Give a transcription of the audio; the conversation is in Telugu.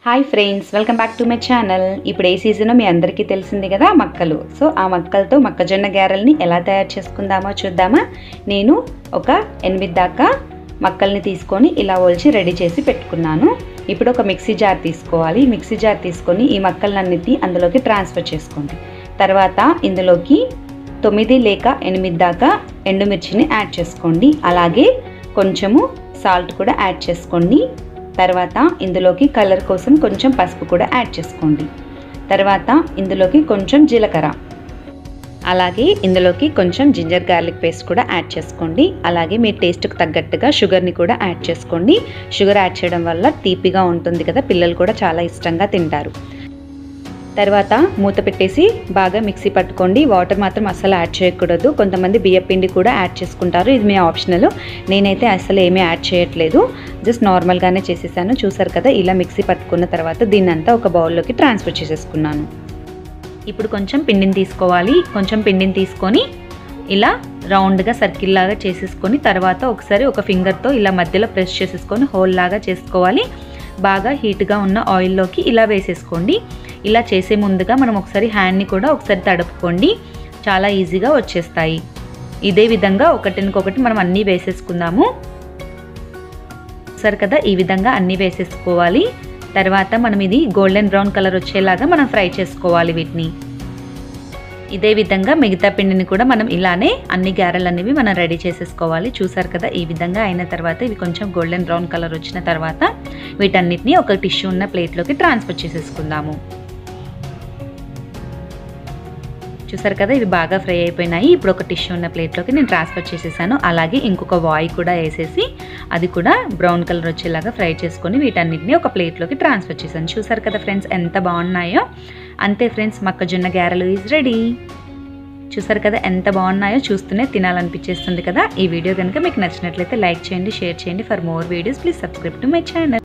hi friends welcome back to my channel ఇప్పుడు ఏ సీజన్ మీ అందరికీ తెలిసింది కదా మక్కలు సో ఆ మక్కలతో మొక్కజొన్న గారెల్ని ఎలా తయారు చేసుకుందామో చూద్దామా నేను ఒక ఎనిమిది దాకా మక్కల్ని తీసుకొని ఇలా ఒలిచి రెడీ చేసి పెట్టుకున్నాను ఇప్పుడు ఒక మిక్సీ జార్ తీసుకోవాలి మిక్సీ జార్ తీసుకొని ఈ మక్కలన్నిటిని అందులోకి ట్రాన్స్ఫర్ చేసుకోండి తర్వాత ఇందులోకి తొమ్మిది లేక ఎనిమిది దాకా ఎండుమిర్చిని యాడ్ చేసుకోండి అలాగే కొంచెము సాల్ట్ కూడా యాడ్ చేసుకోండి తర్వాత ఇందులోకి కలర్ కోసం కొంచెం పసుపు కూడా యాడ్ చేసుకోండి తర్వాత ఇందులోకి కొంచెం జీలకర్ర అలాగే ఇందులోకి కొంచెం జింజర్ గార్లిక్ పేస్ట్ కూడా యాడ్ చేసుకోండి అలాగే మీ టేస్ట్కి తగ్గట్టుగా షుగర్ని కూడా యాడ్ చేసుకోండి షుగర్ యాడ్ చేయడం వల్ల తీపిగా ఉంటుంది కదా పిల్లలు కూడా చాలా ఇష్టంగా తింటారు తర్వాత మూత పెట్టేసి బాగా మిక్సీ పట్టుకోండి వాటర్ మాత్రం అస్సలు యాడ్ చేయకూడదు కొంతమంది బియ్యపిండి కూడా యాడ్ చేసుకుంటారు ఇది మీ ఆప్షనల్ నేనైతే అస్సలు ఏమీ యాడ్ చేయట్లేదు జస్ట్ నార్మల్గానే చేసేసాను చూసారు కదా ఇలా మిక్సీ పట్టుకున్న తర్వాత దీన్ని అంతా ఒక బౌల్లోకి ట్రాన్స్ఫర్ చేసేసుకున్నాను ఇప్పుడు కొంచెం పిండిని తీసుకోవాలి కొంచెం పిండిని తీసుకొని ఇలా రౌండ్గా సర్కిల్ లాగా చేసేసుకొని తర్వాత ఒకసారి ఒక ఫింగర్తో ఇలా మధ్యలో ప్రెస్ చేసేసుకొని హోల్ లాగా చేసుకోవాలి బాగా హీట్గా ఉన్న ఆయిల్లోకి ఇలా వేసేసుకోండి ఇలా చేసే ముందుగా మనం ఒకసారి హ్యాండ్ని కూడా ఒకసారి తడుపుకోండి చాలా ఈజీగా వచ్చేస్తాయి ఇదే విధంగా ఒకటినికొకటి మనం అన్నీ వేసేసుకుందాము సరే కదా ఈ విధంగా అన్నీ వేసేసుకోవాలి తర్వాత మనం ఇది గోల్డెన్ బ్రౌన్ కలర్ వచ్చేలాగా మనం ఫ్రై చేసుకోవాలి వీటిని ఇదే విధంగా మిగతా పిండిని కూడా మనం ఇలానే అన్ని గారెలు అనేవి మనం రెడీ చేసేసుకోవాలి చూసారు కదా ఈ విధంగా అయిన తర్వాత ఇవి కొంచెం గోల్డెన్ బ్రౌన్ కలర్ వచ్చిన తర్వాత వీటన్నిటిని ఒక టిష్యూ ఉన్న ప్లేట్లోకి ట్రాన్స్ఫర్ చేసేసుకుందాము చూసారు కదా ఇవి బాగా ఫ్రై అయిపోయినాయి ఇప్పుడు ఒక టిష్యూ ఉన్న ప్లేట్లోకి నేను ట్రాన్స్ఫర్ చేసేసాను అలాగే ఇంకొక వాయి కూడా వేసేసి అది కూడా బ్రౌన్ కలర్ వచ్చేలాగా ఫ్రై చేసుకొని వీటన్నిటిని ఒక ప్లేట్లోకి ట్రాన్స్ఫర్ చేశాను చూసారు కదా ఫ్రెండ్స్ ఎంత బాగున్నాయో అంతే ఫ్రెండ్స్ మొక్కజొన్న గారెలు ఈజ్ రెడీ చూసారు కదా ఎంత బాగున్నాయో చూస్తూనే తినాలనిపించేస్తుంది కదా ఈ వీడియో కనుక మీకు నచ్చినట్లయితే లైక్ చేయండి షేర్ చేయండి for more videos please subscribe to my channel